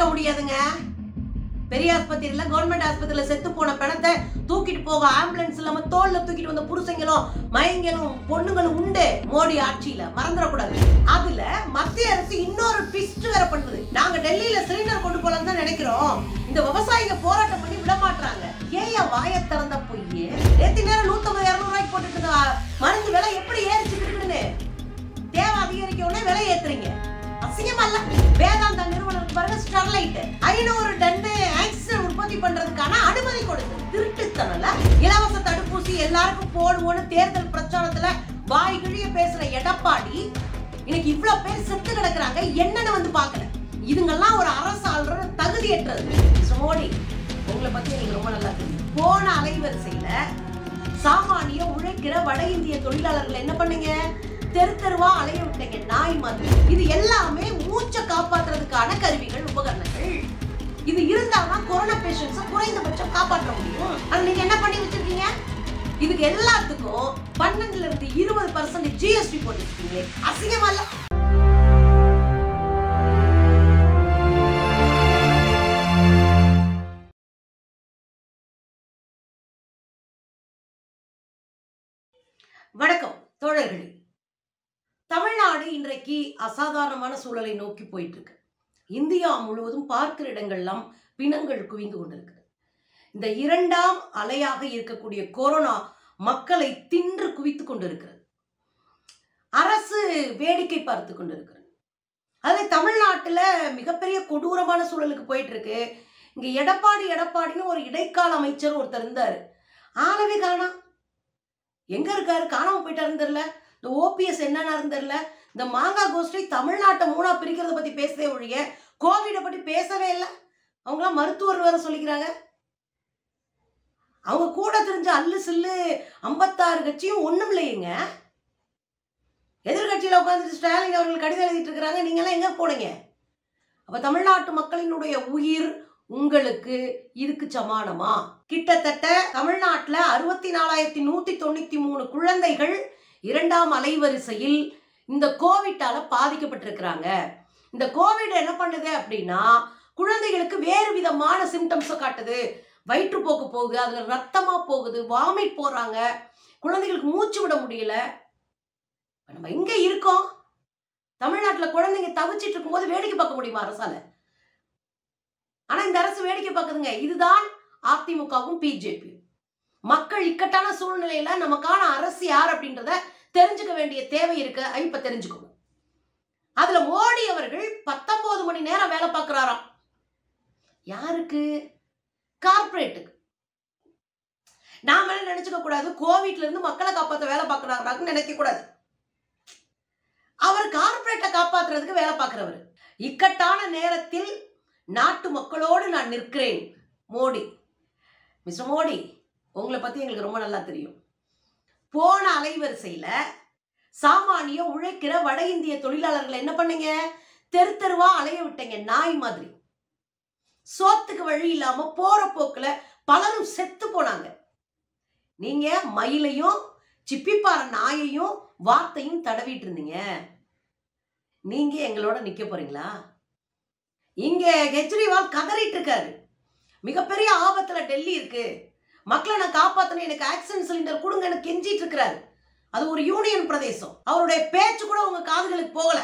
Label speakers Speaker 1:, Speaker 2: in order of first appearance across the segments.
Speaker 1: நடக்க முடியாதுங்க பெரிய ஆஸ்பத்திரியில கவர்மெண்ட் ஆஸ்பத்திரியில செத்து போன பிணத்தை தூக்கிட்டு போக ஆம்புலன்ஸ் இல்லாம தோல்ல தூக்கிட்டு வந்த புருஷங்களும் மயங்களும் பொண்ணுங்களும் உண்டு மோடி ஆட்சியில மறந்துடக்கூடாது அதுல மத்திய அரசு இன்னொரு ட்விஸ்ட் வேற பண்ணுது நாங்க டெல்லியில சிலிண்டர் கொண்டு போலாம் தான் நினைக்கிறோம் இந்த விவசாயிங்க போராட்டம் பண்ணி விட மாட்டாங்க ஏன் வாய திறந்த பொய் நேத்து நேரம் நூத்தம்பது இருநூறு ரூபாய்க்கு போட்டுட்டு இருந்த மருந்து விலை எப்படி ஏறிச்சுட்டு இருக்குன்னு தேவை அதிகரிக்க உடனே விலை ஏத்துறீங்க அசிங்கமா இல்ல வேதாந்தா நிறுவனத்துக்கு பாருங்க ஸ்டெர்லைட் ஐநூறு டன்னு ஆக்சிஜன் உற்பத்தி பண்றதுக்கான அனுமதி கொடுத்து திருட்டுத்தனல இலவச தடுப்பூசி எல்லாருக்கும் போடுவோன்னு தேர்தல் பிரச்சாரத்துல வாய் கிழிய பேசுற எடப்பாடி இன்னைக்கு இவ்ளோ பேர் செத்து கிடக்குறாங்க என்னன்னு வந்து பார்க்கல இதுங்கெல்லாம் ஒரு அரசு ஆள்ற தகுதியற்றது மிஸ்டர் மோடி உங்களை பத்தி எனக்கு ரொம்ப நல்லா தெரியும் போன அலைவரிசையில சாமானிய உழைக்கிற வட இந்திய தொழிலாளர்கள் என்ன பண்ணீங்க தெரு தெருவா அலைய விட்டீங்க நாய் மாதிரி இது எல்லாமே மூச்சை காப்பாத்துறதுக்கான கருவிகள் உபகரணங்கள் இது இருந்தாதான் கொரோனா பேஷண்ட்ஸை குறைந்தபட்சம் காப்பாற்ற முடியும் ஆனா நீங்க என்ன பண்ணி வச்சிருக்கீங்க இதுக்கு எல்லாத்துக்கும் பன்னெண்டுல இருந்து இருபது பர்சன்ட் ஜிஎஸ்டி போட்டுருக்கீங்க அசிங்கமா இல்ல வணக்கம் தோழர்களே தமிழ்நாடு இன்றைக்கு அசாதாரணமான சூழலை நோக்கி போயிட்டு இருக்கு இந்தியா முழுவதும் பார்க்கிற இடங்கள்லாம் பிணங்கள் குவிந்து கொண்டிருக்கு இந்த இரண்டாம் அலையாக இருக்கக்கூடிய கொரோனா மக்களை தின்று குவித்து கொண்டிருக்கிறது அரசு வேடிக்கை பார்த்து கொண்டிருக்கிறது அது தமிழ்நாட்டுல மிகப்பெரிய கொடூரமான சூழலுக்கு போயிட்டு இருக்கு இங்க எடப்பாடி எடப்பாடின்னு ஒரு இடைக்கால அமைச்சர் ஒருத்தர் இருந்தாரு ஆளவே காணோம் எங்க இருக்காரு காணாம போயிட்டாருன்னு தெரியல இந்த ஓபிஎஸ் என்னன்னு தெரியல இந்த மாங்காய் கோஷ்டி தமிழ்நாட்டை மூணா பிரிக்கிறத பத்தி பேசவே ஒழிய கோவிட பத்தி பேசவே இல்லை அவங்களாம் மருத்துவர் வேற சொல்லிக்கிறாங்க அவங்க கூட தெரிஞ்ச அல்லு சில்லு ஐம்பத்தாறு கட்சியும் ஒண்ணும் இல்லையேங்க எதிர்கட்சியில உட்காந்துட்டு ஸ்டாலின் அவர்கள் கடிதம் எழுதிட்டு இருக்கிறாங்க நீங்க எல்லாம் எங்க போனீங்க அப்ப தமிழ்நாட்டு மக்களினுடைய உயிர் உங்களுக்கு இதுக்கு சமானமா கிட்டத்தட்ட தமிழ்நாட்டுல அறுபத்தி நாலாயிரத்தி நூத்தி தொண்ணூத்தி மூணு குழந்தைகள் இரண்டாம் அலைவரிசையில் இந்த கோவிட்டால பாதிக்கப்பட்டிருக்கிறாங்க இந்த கோவிட் என்ன பண்ணுது அப்படின்னா குழந்தைகளுக்கு வேறு விதமான சிம்டம்ஸை காட்டுது வயிற்றுப்போக்கு போகுது அதுல ரத்தமா போகுது வாமிட் போறாங்க குழந்தைகளுக்கு மூச்சு விட முடியல இப்ப நம்ம எங்க இருக்கோம் தமிழ்நாட்டுல குழந்தைங்க தவிச்சிட்டு இருக்கும்போது வேடிக்கை பார்க்க முடியுமா அரசால ஆனா இந்த அரசு வேடிக்கை பார்க்குதுங்க இதுதான் அதிமுகவும் பிஜேபி மக்கள் இக்கட்டான சூழ்நிலையில நமக்கான அரசு யார் அப்படின்றத தெரிஞ்சுக்க வேண்டிய தேவை இருக்கு அது இப்ப தெரிஞ்சுக்கோங்க அதுல மோடி அவர்கள் பத்தொன்பது மணி நேரம் வேலை பார்க்கிறாராம் யாருக்கு கார்பரேட்டுக்கு நாம என்ன நினைச்சுக்க கூடாது கோவிட்ல இருந்து மக்களை காப்பாத்த வேலை பார்க்கறாங்கன்னு நினைக்க கூடாது அவர் கார்பரேட்டை காப்பாத்துறதுக்கு வேலை பார்க்கிறவர் இக்கட்டான நேரத்தில் நாட்டு மக்களோடு நான் நிற்கிறேன் மோடி மிஸ்டர் மோடி உங்களை பத்தி எங்களுக்கு ரொம்ப நல்லா தெரியும் போன அலைவரிசையில சாமானிய உழைக்கிற வட இந்திய தொழிலாளர்கள் என்ன பண்ணீங்க தெரு தெருவா அலைய விட்டீங்க நாய் மாதிரி சோத்துக்கு வழி இல்லாம போற போக்குல பலரும் செத்து போனாங்க நீங்க மயிலையும் சிப்பிப்பாற நாயையும் வார்த்தையும் தடவிட்டு இருந்தீங்க நீங்க எங்களோட நிக்க போறீங்களா இங்க கெஜ்ரிவால் கதறிட்டு இருக்காரு மிகப்பெரிய ஆபத்துல டெல்லி இருக்கு மக்களை நான் காப்பாத்தணும் எனக்கு ஆக்சிஜன் சிலிண்டர் கொடுங்கன்னு கெஞ்சிட்டு இருக்கிறாரு அது ஒரு யூனியன் பிரதேசம் அவருடைய பேச்சு கூட உங்க காதுகளுக்கு போகல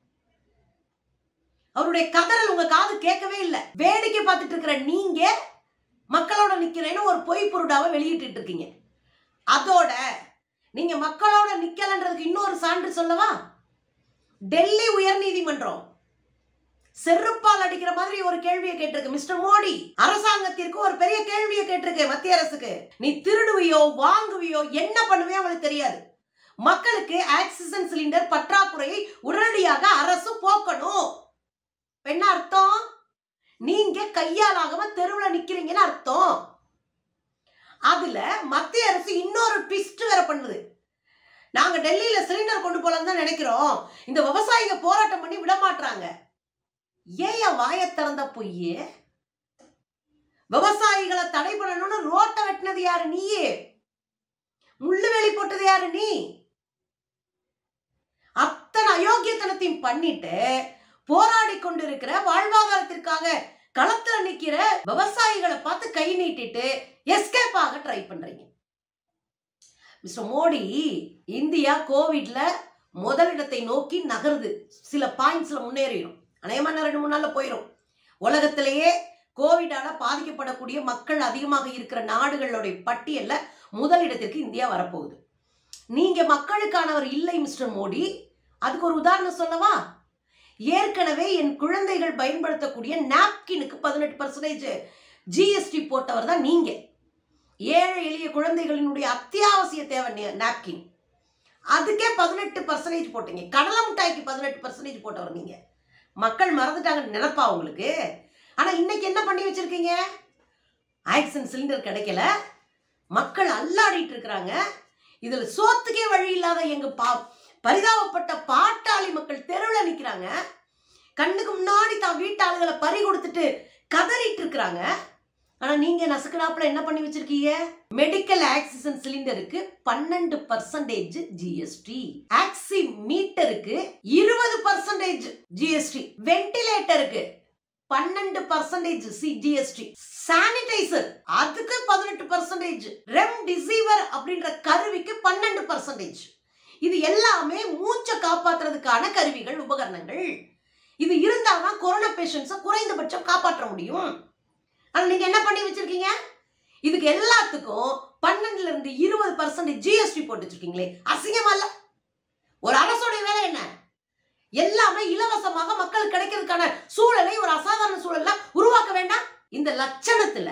Speaker 1: அவருடைய கதறல் உங்க காது கேட்கவே இல்லை வேடிக்கை பார்த்துட்டு இருக்கிற நீங்க மக்களோட நிக்கிறேன்னு ஒரு பொய் பொருடாவை வெளியிட்டு இருக்கீங்க அதோட நீங்க மக்களோட நிக்கலன்றதுக்கு இன்னொரு சான்று சொல்லவா டெல்லி உயர்நீதிமன்றம் செருப்பால் அடிக்கிற மாதிரி ஒரு கேள்வியை கேட்டிருக்கு மிஸ்டர் மோடி அரசாங்கத்திற்கு ஒரு பெரிய கேள்வியை கேட்டிருக்கு மத்திய அரசுக்கு நீ திருடுவியோ வாங்குவியோ என்ன பண்ணுவியோ அவங்களுக்கு தெரியாது மக்களுக்கு ஆக்சிஜன் சிலிண்டர் பற்றாக்குறையை உடனடியாக அரசு போக்கணும் இப்ப என்ன அர்த்தம் நீங்க கையாலாகாம தெருவுல நிக்கிறீங்கன்னு அர்த்தம் அதுல மத்திய அரசு இன்னொரு ட்விஸ்ட் வேற பண்ணுது நாங்க டெல்லியில சிலிண்டர் கொண்டு போலாம் தான் நினைக்கிறோம் இந்த விவசாயிங்க போராட்டம் பண்ணி விட மாட்டாங்க ஏன் வாய திறந்த பொய்யே விவசாயிகளை தடை பண்ணணும்னு ரோட்டை வெட்டினது யாரு நீயே முள்ளு வேலி போட்டது யாரு நீ அத்தனை அயோக்கியத்தனத்தையும் பண்ணிட்டு போராடி கொண்டிருக்கிற வாழ்வாதாரத்திற்காக களத்துல நிக்கிற விவசாயிகளை பார்த்து கை நீட்டிட்டு எஸ்கேப் ஆக ட்ரை பண்றீங்க மிஸ்டர் மோடி இந்தியா கோவிட்ல முதலிடத்தை நோக்கி நகருது சில பாயிண்ட்ஸ்ல முன்னேறிடும் அநேகமான ரெண்டு மூணு நாள்ல போயிடும் உலகத்திலேயே கோவிடால பாதிக்கப்படக்கூடிய மக்கள் அதிகமாக இருக்கிற நாடுகளுடைய பட்டியல்ல முதலிடத்திற்கு இந்தியா வரப்போகுது நீங்க மக்களுக்கானவர் இல்லை மிஸ்டர் மோடி அதுக்கு ஒரு உதாரணம் சொல்லவா ஏற்கனவே என் குழந்தைகள் பயன்படுத்தக்கூடிய நாப்கினுக்கு பதினெட்டு பர்சன்டேஜ் ஜிஎஸ்டி போட்டவர் தான் நீங்க ஏழை எளிய குழந்தைகளினுடைய அத்தியாவசிய தேவை நாப்கின் அதுக்கே பதினெட்டு பர்சன்டேஜ் போட்டீங்க கடலை மிட்டாய்க்கு பதினெட்டு பர்சன்டேஜ் போட்டவர் நீங்க மக்கள் மறந்துட்டாங்கன்னு நினைப்பா உங்களுக்கு ஆனா இன்னைக்கு என்ன பண்ணி வச்சிருக்கீங்க ஆக்சிஜன் சிலிண்டர் கிடைக்கல மக்கள் அல்லாடிட்டு இருக்கிறாங்க இதுல சோத்துக்கே வழி இல்லாத எங்க பா பரிதாபப்பட்ட பாட்டாளி மக்கள் தெருவில் நிக்கிறாங்க கண்ணுக்கு முன்னாடி தான் வீட்டாளுகளை பறி கொடுத்துட்டு கதறிட்டு இருக்கிறாங்க ஆனா நீங்க நசுக்கனாப்புல என்ன பண்ணி வச்சிருக்கீங்க மெடிக்கல் ஆக்சிஜன் சிலிண்டருக்கு பன்னெண்டு பர்சன்டேஜ் ஜிஎஸ்டி ஆக்சி மீட்டருக்கு இருபது பர்சன்டேஜ் ஜிஎஸ்டி வென்டிலேட்டருக்கு பன்னெண்டு பர்சன்டேஜ் சி ஜிஎஸ்டி சானிடைசர் அதுக்கு பதினெட்டு பர்சன்டேஜ் ரெம் டிசீவர் அப்படின்ற கருவிக்கு பன்னெண்டு பர்சன்டேஜ் இது எல்லாமே மூச்சை காப்பாத்துறதுக்கான கருவிகள் உபகரணங்கள் இது இருந்தாதான் கொரோனா பேஷண்ட்ஸை குறைந்தபட்சம் காப்பாற்ற முடியும் ஆனா நீங்க என்ன பண்ணி வச்சிருக்கீங்க இதுக்கு எல்லாத்துக்கும் பன்னெண்டுல இருந்து இருபது பர்சன்டேஜ் ஜிஎஸ்டி போட்டு வச்சிருக்கீங்களே அசிங்கமா இல்ல ஒரு அரசோடைய வேலை என்ன எல்லாமே இலவசமாக மக்களுக்கு கிடைக்கிறதுக்கான சூழலை ஒரு அசாதாரண சூழல்ல உருவாக்க வேண்டாம் இந்த லட்சணத்துல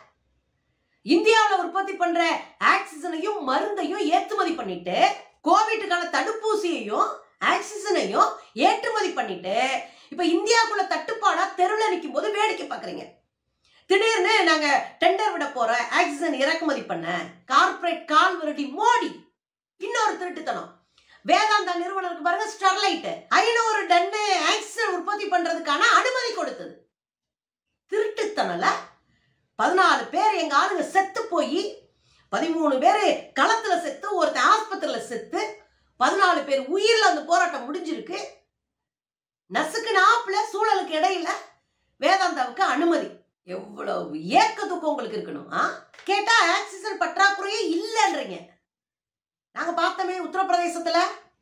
Speaker 1: இந்தியாவில் உற்பத்தி பண்ற ஆக்சிஜனையும் மருந்தையும் ஏற்றுமதி பண்ணிட்டு கோவிட்டுக்கான தடுப்பூசியையும் ஆக்சிஜனையும் ஏற்றுமதி பண்ணிட்டு இப்ப இந்தியாவுக்குள்ள தட்டுப்பாடா தெருவில் நிற்கும் போது வேடிக்கை பார்க்குறீங்க திடீர்னு நாங்க டெண்டர் விட போறோம் ஆக்சிஜன் இறக்குமதி பண்ண கார்ப்பரேட் கால் விரட்டி மோடி இன்னொரு திருட்டுத்தனம் வேதாந்தா நிறுவனருக்கு பாருங்க ஸ்டெர்லைட் ஐநூறு டன்னு ஆக்சிஜன் உற்பத்தி பண்றதுக்கான அனுமதி கொடுத்தது திருட்டுத்தனல பதினாலு பேர் எங்க ஆளுங்க செத்து போய் பதிமூணு பேர் களத்துல செத்து ஒருத்தன் ஆஸ்பத்திரியில செத்து பதினாலு பேர் உயிர்ல அந்த போராட்டம் முடிஞ்சிருக்கு நசுக்கு நாப்புல சூழலுக்கு இடையில வேதாந்தாவுக்கு அனுமதி எவ்வளவு ஏக்க தூக்கம் உங்களுக்கு இருக்கணும் ஆ? கேட்டா ஆக்சிஜன் பற்றாக்குறையே இல்லைன்றீங்க நாங்க பார்த்தோமே உத்தரப்பிரதேசத்துல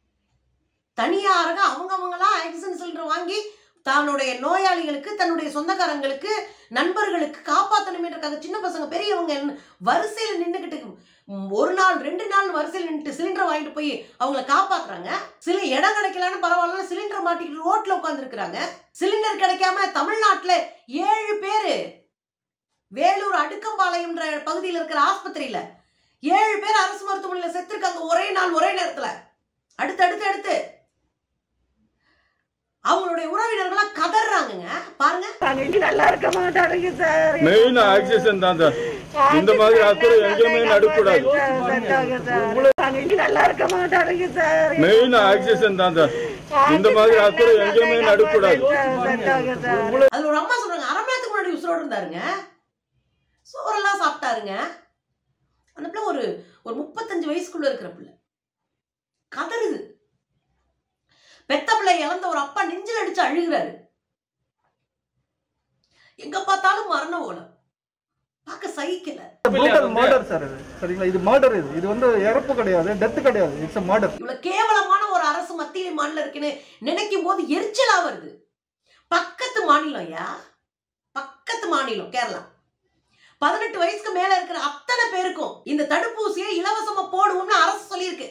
Speaker 1: தனியாரங்க அவங்க அவங்களாம் ஆக்சிஜன் சிலிண்டர் வாங்கி தன்னுடைய நோயாளிகளுக்கு தன்னுடைய சொந்தக்காரங்களுக்கு நண்பர்களுக்கு காப்பாற்றணுமேன்றக்காக சின்ன பசங்க பெரியவங்க வரிசையில் நின்றுக்கிட்டு ஒரு நாள் ரெண்டு நாள் வரிசையில் நின்றுட்டு சிலிண்டர் வாங்கிட்டு போய் அவங்கள காப்பாத்துறாங்க சில இடம் கிடைக்கலன்னு பரவாயில்ல சிலிண்டர் மாட்டிக்கிட்டு ரோட்ல உட்காந்துருக்குறாங்க சிலிண்டர் கிடைக்காம தமிழ்நாட்டுல ஏழு பேரு வேலூர் அடுக்கம்பாளையம்ன்ற பகுதியில் இருக்கிற ஆஸ்பத்திரியில ஏழு பேர் அரசு மருத்துவமனையில செத்துருக்காங்க ஒரே நாள் ஒரே நேரத்துல அடுத்து அடுத்து அடுத்து அவங்களுடைய உறவினர்கள்லாம் கதறாங்கங்க பாருங்க
Speaker 2: நாங்க இங்க நல்லா இருக்க மாட்டாருங்க சார்
Speaker 3: மெயின் ஆக்சிஜன் தான் சார் இந்த மாதிரி அக்கறை எங்கேயுமே நடக்கூடாது
Speaker 2: நாங்க இங்க நல்லா இருக்க மாட்டாருங்க சார்
Speaker 3: மெயின் ஆக்சிஜன் தான் சார் இந்த மாதிரி அக்கறை எங்கேயுமே நடக்கூடாது
Speaker 1: அதுல ஒரு அம்மா சொல்றாங்க அரை மணி நேரத்துக்கு முன்னாடி உசுரோடு இருந்தாருங்க சோறெல்லாம் சாப்பிட்டாருங்க அந்த பிள்ளை ஒரு ஒரு முப்பத்தஞ்சு வயசுக்குள்ள இருக்கிற பிள்ளை கதறுது பெத்த பிள்ளை இழந்த ஒரு அப்பா நெஞ்சில் அடிச்சு அழுகிறாரு எங்க பார்த்தாலும் மரண ஓலம் பார்க்க சகிக்கல
Speaker 4: ப்ரூட்டல் மர்டர் சார் இது சரிங்களா இது மர்டர் இது இது வந்து இறப்பு கிடையாது டெத் கிடையாது இட்ஸ் மர்டர்
Speaker 1: இவ்வளவு கேவலமான ஒரு அரசு மத்திய மாநிலம் இருக்குன்னு நினைக்கும் போது எரிச்சலா வருது பக்கத்து மாநிலம் ஐயா பக்கத்து மாநிலம் கேரளா பதினெட்டு வயசுக்கு மேல இருக்கிற அத்தனை பேருக்கும் இந்த தடுப்பூசியை இலவசமா போடுவோம்னு அரசு சொல்லியிருக்கு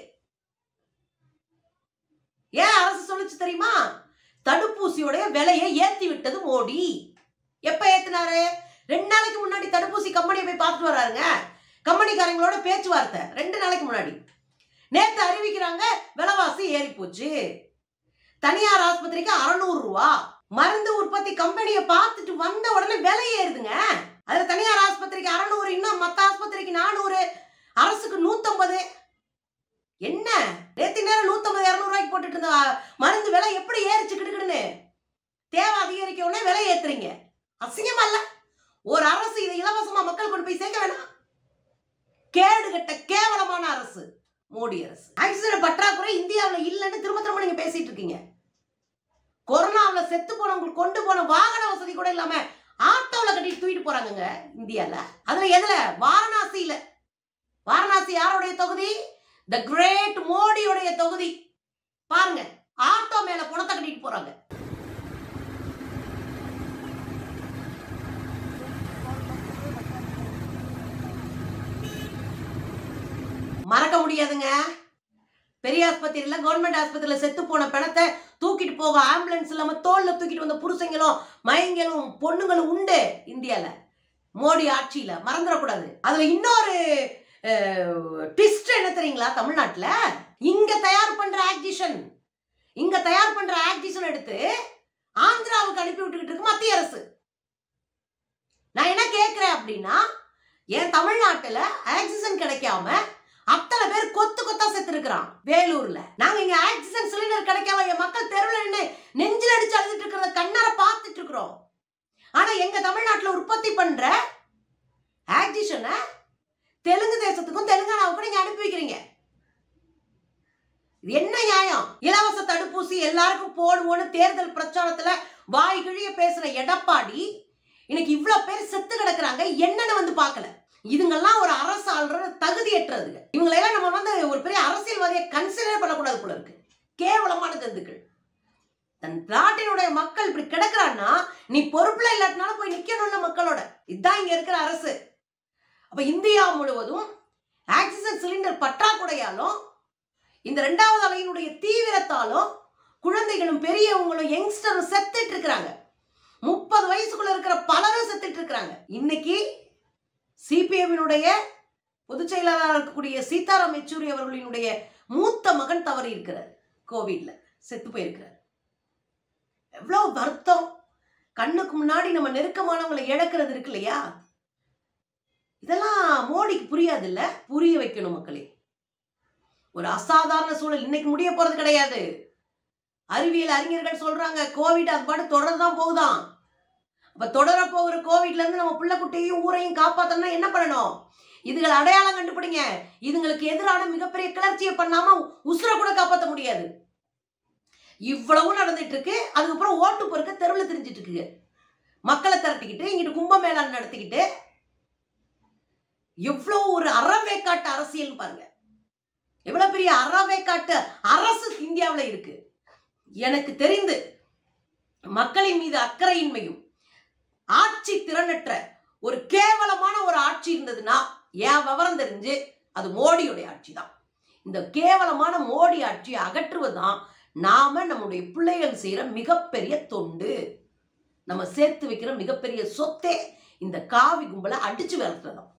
Speaker 1: ஏன் அரசு சொல்லுச்சு தெரியுமா தடுப்பூசியோடைய விலையை ஏத்தி விட்டது மோடி எப்ப ஏத்தினாரு ரெண்டு நாளைக்கு முன்னாடி தடுப்பூசி கம்பெனியை போய் பார்த்துட்டு வராருங்க கம்பெனிக்காரங்களோட பேச்சுவார்த்தை ரெண்டு நாளைக்கு முன்னாடி நேத்து அறிவிக்கிறாங்க விலைவாசி ஏறி போச்சு தனியார் ஆஸ்பத்திரிக்கு அறநூறு ரூபா மருந்து உற்பத்தி கம்பெனியை பார்த்துட்டு வந்த உடனே விலை ஏறுதுங்க அதுல தனியார் ஆஸ்பத்திரிக்கு அறநூறு இன்னும் மத்த ஆஸ்பத்திரிக்கு நானூறு அரசுக்கு நூத்தம்பது என்ன நேத்து நேரம் நூத்தம்பது இருநூறு ரூபாய்க்கு போட்டுட்டு இருந்த அஹ், மருந்து விலை எப்படி ஏறிச்சு கிடுக்கிடுன்னு தேவை அதிகரிக்க உடனே விலை ஏத்துறீங்க அசிங்கமா இல்ல ஒரு அரசு இதை இலவசமா மக்கள் கொண்டு போய் சேர்க்க வேணாம் கேடு கட்ட கேவலமான அரசு மோடி அரசு ஆக்சிஜன் பற்றாக்குறை இந்தியாவில் இல்லைன்னு திரும்ப திரும்ப நீங்க பேசிட்டு இருக்கீங்க கொரோனாவுல செத்து போனவங்களுக்கு கொண்டு போன வாகன வசதி கூட இல்லாம ஆட்டோல கட்டிட்டு தூக்கிட்டு போறாங்கங்க இந்தியால அதுல எதுல வாரணாசியில வாரணாசி யாருடைய தொகுதி த கிரேட் மோடியுடைய தொகுதி பாருங்க ஆட்டோ மேல பணத்தை கட்டிட்டு போறாங்க மறக்க முடியாதுங்க பெரிய ஆஸ்பத்திரியில கவர்மெண்ட் ஆஸ்பத்திரியில செத்து போன பிணத்தை தூக்கிட்டு போக ஆம்புலன்ஸ் இல்லாம தோல்ல தூக்கிட்டு வந்த புருஷங்களும் மயங்களும் பொண்ணுங்களும் உண்டு இந்தியால மோடி ஆட்சியில மறந்துடக்கூடாது அதுல இன்னொரு ட்விஸ்ட் என்ன தெரியுங்களா தமிழ்நாட்டுல இங்க தயார் பண்ற ஆக்டிஷன் இங்க தயார் பண்ற ஆக்டிஷன் எடுத்து ஆந்திராவுக்கு அனுப்பி விட்டுக்கிட்டு இருக்கு மத்திய அரசு நான் என்ன கேக்குறேன் அப்படின்னா என் தமிழ்நாட்டுல ஆக்சிஜன் கிடைக்காம அத்தனை பேர் கொத்து கொத்தா செத்து இருக்கிறான் வேலூர்ல நாங்க இங்க ஆக்சிஜன் சிலிண்டர் கிடைக்காம என் மக்கள் தெருவில் நின்று நெஞ்சில் அடிச்சு அழுதுட்டு இருக்கிறத கண்ணார பார்த்துட்டு இருக்கிறோம் ஆனா எங்க தமிழ்நாட்டுல உற்பத்தி பண்ற ஆக்சிஜனை தெலுங்கு தேசத்துக்கும் தெலுங்கானாவுக்கும் நீங்க அனுப்பி வைக்கிறீங்க இது என்ன நியாயம் இலவச தடுப்பூசி எல்லாருக்கும் போடுவோன்னு தேர்தல் பிரச்சாரத்துல வாய் கிழிய பேசுற எடப்பாடி இன்னைக்கு இவ்வளவு பேர் செத்து கிடக்குறாங்க என்னன்னு வந்து பார்க்கல இதுங்கெல்லாம் ஒரு அரசு ஆள்ற தகுதியற்றதுங்க இவங்களையெல்லாம் நம்ம வந்து ஒரு பெரிய அரசியல்வாதியை கன்சிடர் பண்ணக்கூடாது போல இருக்கு கேவலமான ஜந்துக்கள் தன் நாட்டினுடைய மக்கள் இப்படி கிடக்குறான்னா நீ பொறுப்புல இல்லாட்டினாலும் போய் நிக்கணும்ல மக்களோட இதுதான் இங்க இருக்கிற அரசு அப்ப இந்தியா முழுவதும் ஆக்சிஜன் சிலிண்டர் பற்றாக்குறையாலும் இந்த ரெண்டாவது அலையினுடைய தீவிரத்தாலும் குழந்தைகளும் பெரியவங்களும் யங்ஸ்டரும் செத்துட்டு இருக்கிறாங்க முப்பது வயசுக்குள்ள இருக்கிற பலரும் செத்துட்டு இருக்கிறாங்க இன்னைக்கு சிபிஎம்னுடைய பொதுச் செயலாளராக இருக்கக்கூடிய சீதாராம் யெச்சூரி அவர்களினுடைய மூத்த மகன் தவறி இருக்கிறார் கோவிட்ல செத்து போயிருக்கிறார் எவ்வளவு வருத்தம் கண்ணுக்கு முன்னாடி நம்ம நெருக்கமானவங்களை இழக்கிறது இருக்கு இல்லையா இதெல்லாம் மோடிக்கு புரியாது இல்ல புரிய வைக்கணும் மக்களே ஒரு அசாதாரண சூழல் இன்னைக்கு முடிய போறது கிடையாது அறிவியல் அறிஞர்கள் சொல்றாங்க கோவிட் அது பாட்டு தொடர்தான் போகுதாம் அப்ப தொடர போகிற கோவிட்ல இருந்து நம்ம பிள்ளை குட்டியையும் ஊரையும் காப்பாத்தணும்னா என்ன பண்ணணும் இதுகளை அடையாளம் கண்டுபிடிங்க இதுங்களுக்கு எதிரான மிகப்பெரிய கிளர்ச்சியை பண்ணாம உசுர கூட காப்பாற்ற முடியாது இவ்வளவு நடந்துட்டு இருக்கு அதுக்கப்புறம் ஓட்டு பொறுக்க தெருவில் தெரிஞ்சிட்டு இருக்குங்க மக்களை திரட்டிக்கிட்டு இங்கிட்டு கும்பமேளான் நடத்திக்கிட்டு எவ்வளவு ஒரு அறவேக்காட்டு அரசியல் பாருங்க எவ்வளவு பெரிய அறவேக்காட்டு அரசு இந்தியாவுல இருக்கு எனக்கு தெரிந்து மக்களின் மீது அக்கறையின்மையும் ஆட்சி திறனற்ற ஒரு கேவலமான ஒரு ஆட்சி இருந்ததுன்னா ஏன் விவரம் தெரிஞ்சு அது மோடியுடைய ஆட்சி தான் இந்த கேவலமான மோடி ஆட்சியை அகற்றுவதுதான் நாம நம்முடைய பிள்ளைகள் செய்யற மிகப்பெரிய தொண்டு நம்ம சேர்த்து வைக்கிற மிகப்பெரிய சொத்தே இந்த காவி கும்பலை அடிச்சு விரட்டுறதும்